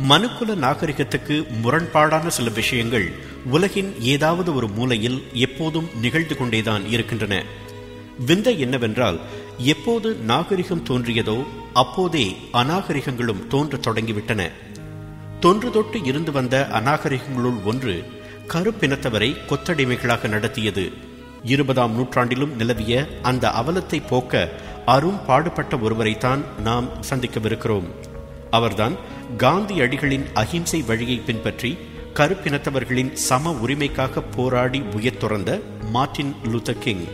மனுக்குல நாகரிகத்துக்கு முரண்பாடான சில விஷயங்கள் உலகின் ஏதாவது ஒரு மூலையில் எப்போதும் நிகழ்ந்து கொண்டேதான் இருக்கின்றன விந்தை என்னவென்றால் எப்போது நாகரிகம் தோன்றியதோ அப்போதே அநாகரிகங்களும் தோன்றத் தொடங்கிவிட்டன தொன்று தொட்டு இருந்து வந்த அநாகரிகங்களுள் ஒன்று கருப்பினத்தவரை கொத்தடிமைகளாக நடத்தியது இருபதாம் நூற்றாண்டிலும் நிலவிய அந்த அவலத்தை போக்க அரும் பாடுபட்ட ஒருவரைத்தான் நாம் சந்திக்கவிருக்கிறோம் அவர்தான் காந்தி அடிகளின் அகிம்சை வழியை பின்பற்றி கருப்பினத்தவர்களின் சம உரிமைக்காக போராடி உயர் துறந்த மார்டின் லூத்தர் கிங்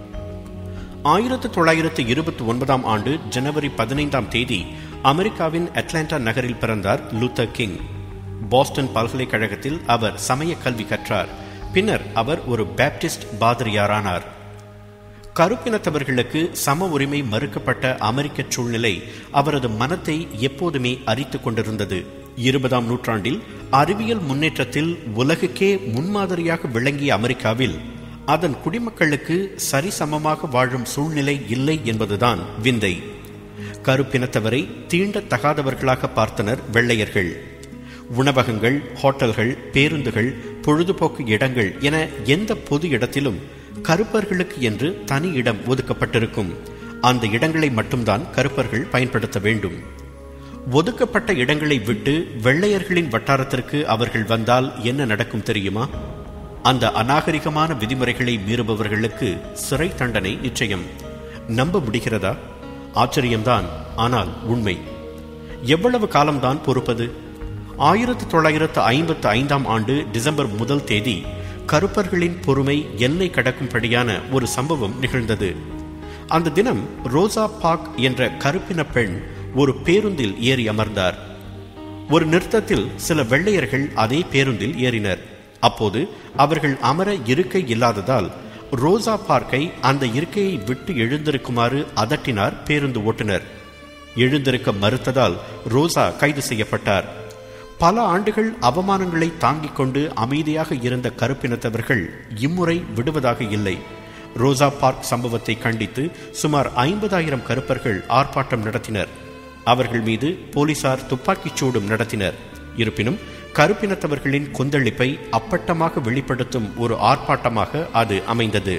ஆயிரத்து தொள்ளாயிரத்து இருபத்தி ஒன்பதாம் ஆண்டு ஜனவரி பதினைந்தாம் தேதி அமெரிக்காவின் அட்லாண்டா நகரில் பிறந்தார் லூத்தர் கிங் பாஸ்டன் பல்கலைக்கழகத்தில் அவர் சமய கல்வி கற்றார் பின்னர் அவர் ஒரு பேப்டிஸ்ட் பாதிரியாரானார் கருப்பினத்தவர்களுக்கு சம உரிமை மறுக்கப்பட்ட அமெரிக்க சூழ்நிலை அவரது மனத்தை எப்போதுமே அரித்துக் கொண்டிருந்தது இருபதாம் நூற்றாண்டில் அறிவியல் முன்னேற்றத்தில் உலகுக்கே முன்மாதிரியாக விளங்கிய அமெரிக்காவில் அதன் குடிமக்களுக்கு சரிசமமாக வாழும் சூழ்நிலை இல்லை என்பதுதான் விந்தை கருப்பினத்தவரை தீண்டத்தகாதவர்களாக பார்த்தனர் வெள்ளையர்கள் உணவகங்கள் ஹோட்டல்கள் பேருந்துகள் பொழுதுபோக்கு இடங்கள் என எந்த பொது இடத்திலும் கருப்பர்களுக்கு என்று தனி இடம் ஒதுக்கப்பட்டிருக்கும் அந்த இடங்களை மட்டும்தான் கருப்பர்கள் பயன்படுத்த வேண்டும் ஒதுக்கப்பட்ட இடங்களை விட்டு வெள்ளையர்களின் வட்டாரத்திற்கு அவர்கள் வந்தால் என்ன நடக்கும் தெரியுமா அந்த அநாகரிகமான விதிமுறைகளை மீறுபவர்களுக்கு சிறை தண்டனை நிச்சயம் நம்ப முடிகிறதா ஆச்சரியம்தான் ஆனால் உண்மை எவ்வளவு காலம்தான் பொறுப்பது ஆயிரத்து தொள்ளாயிரத்து ஐம்பத்து ஐந்தாம் ஆண்டு டிசம்பர் முதல் தேதி கருப்பர்களின் பொறுமை எல்லை கடக்கும்படியான ஒரு சம்பவம் நிகழ்ந்தது அந்த தினம் ரோசா பாக் என்ற கருப்பின பெண் ஒரு பேருந்தில் ஏறி அமர்ந்தார் ஒரு நிறுத்தத்தில் சில வெள்ளையர்கள் அதே பேருந்தில் ஏறினர் அப்போது அவர்கள் அமர இருக்கை இல்லாததால் ரோசா பார்க்கை அந்த இருக்கையை விட்டு எழுந்திருக்குமாறு அதட்டினார் பேருந்து ஓட்டுநர் எழுந்திருக்க மறுத்ததால் ரோசா கைது செய்யப்பட்டார் பல ஆண்டுகள் அவமானங்களை தாங்கிக் கொண்டு அமைதியாக இருந்த கருப்பினத்தவர்கள் இம்முறை விடுவதாக இல்லை ரோசா பார்க் சம்பவத்தை கண்டித்து சுமார் ஐம்பதாயிரம் கருப்பர்கள் ஆர்ப்பாட்டம் நடத்தினர் அவர்கள் மீது போலீசார் துப்பாக்கிச் சூடும் நடத்தினர் இருப்பினும் கருப்பினத்தவர்களின் கொந்தளிப்பை அப்பட்டமாக வெளிப்படுத்தும் ஒரு ஆர்ப்பாட்டமாக அது அமைந்தது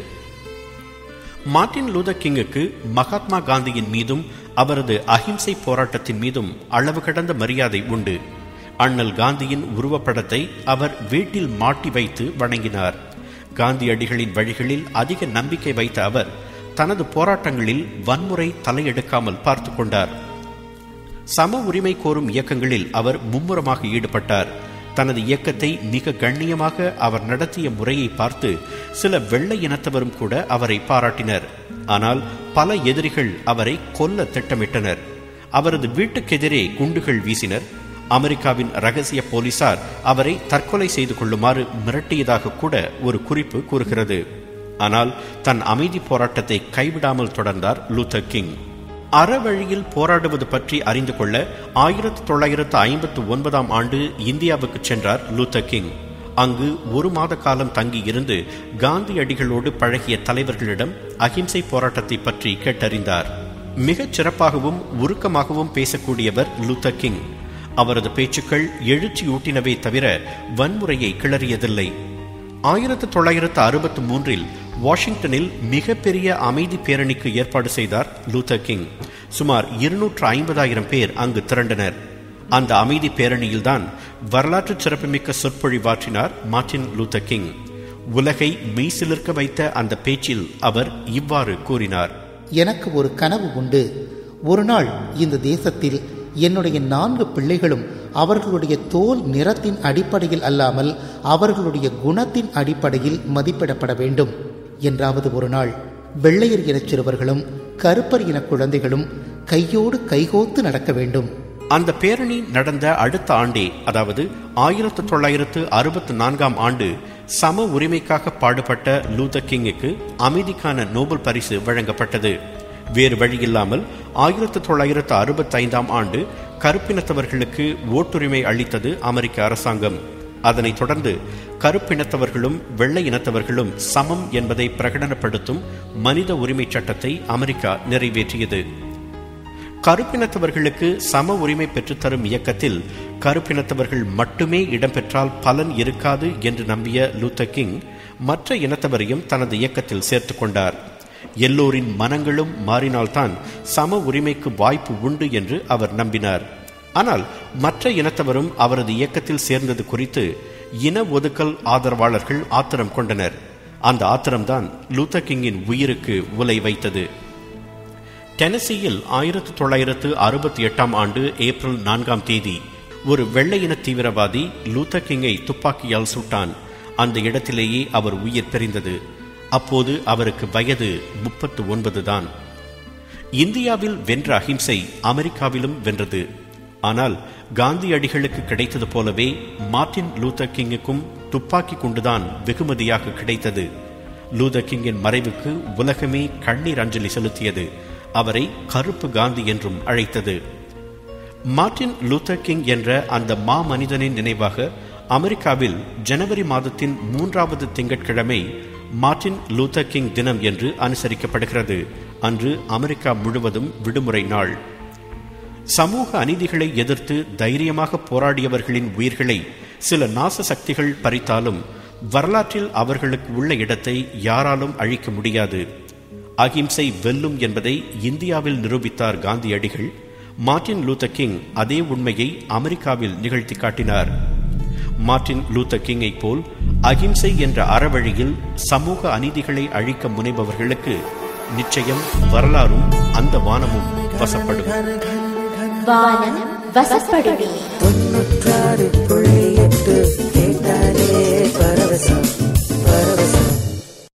மார்டின் லூதர் கிங்குக்கு மகாத்மா காந்தியின் மீதும் அவரது அகிம்சை போராட்டத்தின் மீதும் அளவு கடந்த மரியாதை உண்டு அண்ணல் காந்தியின் உருவப்படத்தை அவர் வீட்டில் மாட்டி வைத்து வணங்கினார் காந்தியடிகளின் வழிகளில் அதிக நம்பிக்கை வைத்த அவர் தனது போராட்டங்களில் வன்முறை தலையெடுக்காமல் பார்த்து கொண்டார் சம உரிமை கோரும் இயக்கங்களில் அவர் மும்முரமாக ஈடுபட்டார் தனது இயக்கத்தை மிக கண்ணியமாக அவர் நடத்திய முறையை பார்த்து சில வெள்ளை இனத்தவரும் கூட அவரை பாராட்டினர் ஆனால் பல எதிரிகள் அவரை கொல்ல திட்டமிட்டனர் அவரது வீட்டுக்கெதிரே குண்டுகள் வீசினர் அமெரிக்காவின் ரகசிய போலீசார் அவரை தற்கொலை செய்து கொள்ளுமாறு மிரட்டியதாக கூட ஒரு குறிப்பு கூறுகிறது ஆனால் தன் அமைதி போராட்டத்தை கைவிடாமல் தொடர்ந்தார் லூத்தர் கிங் அறவழியில் போராடுவது பற்றி அறிந்து கொள்ள ஆயிரத்தி தொள்ளாயிரத்து ஐம்பத்து ஒன்பதாம் ஆண்டு இந்தியாவுக்கு சென்றார் லூத்தர் கிங் அங்கு ஒரு மாத காலம் தங்கியிருந்து காந்தியடிகளோடு பழகிய தலைவர்களிடம் அகிம்சை போராட்டத்தை பற்றி கேட்டறிந்தார் மிகச் சிறப்பாகவும் உருக்கமாகவும் பேசக்கூடியவர் லூத்தர் கிங் அவரது பேச்சுக்கள் எழுச்சியூட்டினவே தவிர வன்முறையை கிளறியதில்லை ஆயிரத்து தொள்ளாயிரத்து அறுபத்து மூன்றில் வாஷிங்டனில் மிகப்பெரிய அமைதி பேரணிக்கு ஏற்பாடு செய்தார் லூத்தர் கிங் சுமார் இருநூற்று ஐம்பதாயிரம் பேர் அங்கு திரண்டனர் அந்த அமைதி பேரணியில்தான் வரலாற்று சிறப்புமிக்க சொற்பொழிவாற்றினார் மார்டின் லூத்தர் கிங் உலகை மெய்சிலிருக்க வைத்த அந்த பேச்சில் அவர் இவ்வாறு கூறினார் எனக்கு ஒரு கனவு உண்டு ஒரு நாள் இந்த தேசத்தில் என்னுடைய நான்கு பிள்ளைகளும் அவர்களுடைய தோல் நிறத்தின் அடிப்படையில் அல்லாமல் அவர்களுடைய குணத்தின் அடிப்படையில் மதிப்பிடப்பட வேண்டும் என்றாவது ஒரு நாள் வெள்ளையர் இனச் சிறுவர்களும் கருப்பர் இன குழந்தைகளும் கையோடு கைகோத்து நடக்க வேண்டும் அந்த பேரணி நடந்த அடுத்த ஆண்டே அதாவது ஆயிரத்து தொள்ளாயிரத்து அறுபத்தி நான்காம் ஆண்டு சம உரிமைக்காக பாடுபட்ட லூதர் கிங்குக்கு அமைதிக்கான நோபல் பரிசு வழங்கப்பட்டது வேறு வழியில்லாமல் ஆயிரத்து தொள்ளாயிரத்து அறுபத்தி ஐந்தாம் ஆண்டு கருப்பினத்தவர்களுக்கு ஓட்டுரிமை அளித்தது அமெரிக்க அரசாங்கம் அதனைத் தொடர்ந்து கருப்பினத்தவர்களும் வெள்ளை இனத்தவர்களும் சமம் என்பதை பிரகடனப்படுத்தும் மனித உரிமை சட்டத்தை அமெரிக்கா நிறைவேற்றியது கருப்பினத்தவர்களுக்கு சம உரிமை பெற்றுத்தரும் இயக்கத்தில் கருப்பினத்தவர்கள் மட்டுமே இடம்பெற்றால் பலன் இருக்காது என்று நம்பிய லூத்தர் கிங் மற்ற இனத்தவரையும் தனது இயக்கத்தில் சேர்த்துக் கொண்டார் எல்லோரின் மனங்களும் மாறினால்தான் சம உரிமைக்கு வாய்ப்பு உண்டு என்று அவர் நம்பினார் ஆனால் மற்ற இனத்தவரும் அவரது இயக்கத்தில் சேர்ந்தது குறித்து இன ஒதுக்கல் ஆதரவாளர்கள் ஆத்திரம் கொண்டனர் அந்த ஆத்திரம்தான் லூத்தர் கிங்கின் உயிருக்கு உலை வைத்தது டெனசியில் ஆயிரத்து தொள்ளாயிரத்து அறுபத்தி எட்டாம் ஆண்டு ஏப்ரல் நான்காம் தேதி ஒரு வெள்ளையின தீவிரவாதி லூத்தர் கிங்கை துப்பாக்கியால் சுட்டான் அந்த இடத்திலேயே அவர் உயிர் பிரிந்தது அப்போது அவருக்கு வயது முப்பத்து ஒன்பது தான் இந்தியாவில் வென்ற அஹிம்சை அமெரிக்காவிலும் வென்றது ஆனால் காந்தியடிகளுக்கு கிடைத்தது போலவே மார்டின் லூத்தர் கிங்குக்கும் துப்பாக்கி கொண்டுதான் வெகுமதியாக கிடைத்தது லூதர் கிங்கின் மறைவுக்கு உலகமே கண்ணீர் அஞ்சலி செலுத்தியது அவரை கருப்பு காந்தி என்றும் அழைத்தது மார்டின் லூத்தர் கிங் என்ற அந்த மா மனிதனின் நினைவாக அமெரிக்காவில் ஜனவரி மாதத்தின் மூன்றாவது திங்கட்கிழமை மார்டின் லூத்தர் கிங் தினம் என்று அனுசரிக்கப்படுகிறது அன்று அமெரிக்கா முழுவதும் விடுமுறை நாள் சமூக அநீதிகளை எதிர்த்து தைரியமாக போராடியவர்களின் உயிர்களை சில நாச சக்திகள் பறித்தாலும் வரலாற்றில் அவர்களுக்கு உள்ள இடத்தை யாராலும் அழிக்க முடியாது அகிம்சை வெல்லும் என்பதை இந்தியாவில் நிரூபித்தார் காந்தியடிகள் மார்டின் லூத்தர் கிங் அதே உண்மையை அமெரிக்காவில் நிகழ்த்தி காட்டினார் மார்டின் லூத்தர் கிங்கை போல் அகிம்சை என்ற அறவழியில் சமூக அநீதிகளை அழிக்க முனைபவர்களுக்கு நிச்சயம் வரலாறும் அந்த வானமும் வசப்படும் வானம் வசப்படுமே தொண்ணூற்றாறு புள்ளி எட்டு கேட்டாலே பரவசம் பரவசம்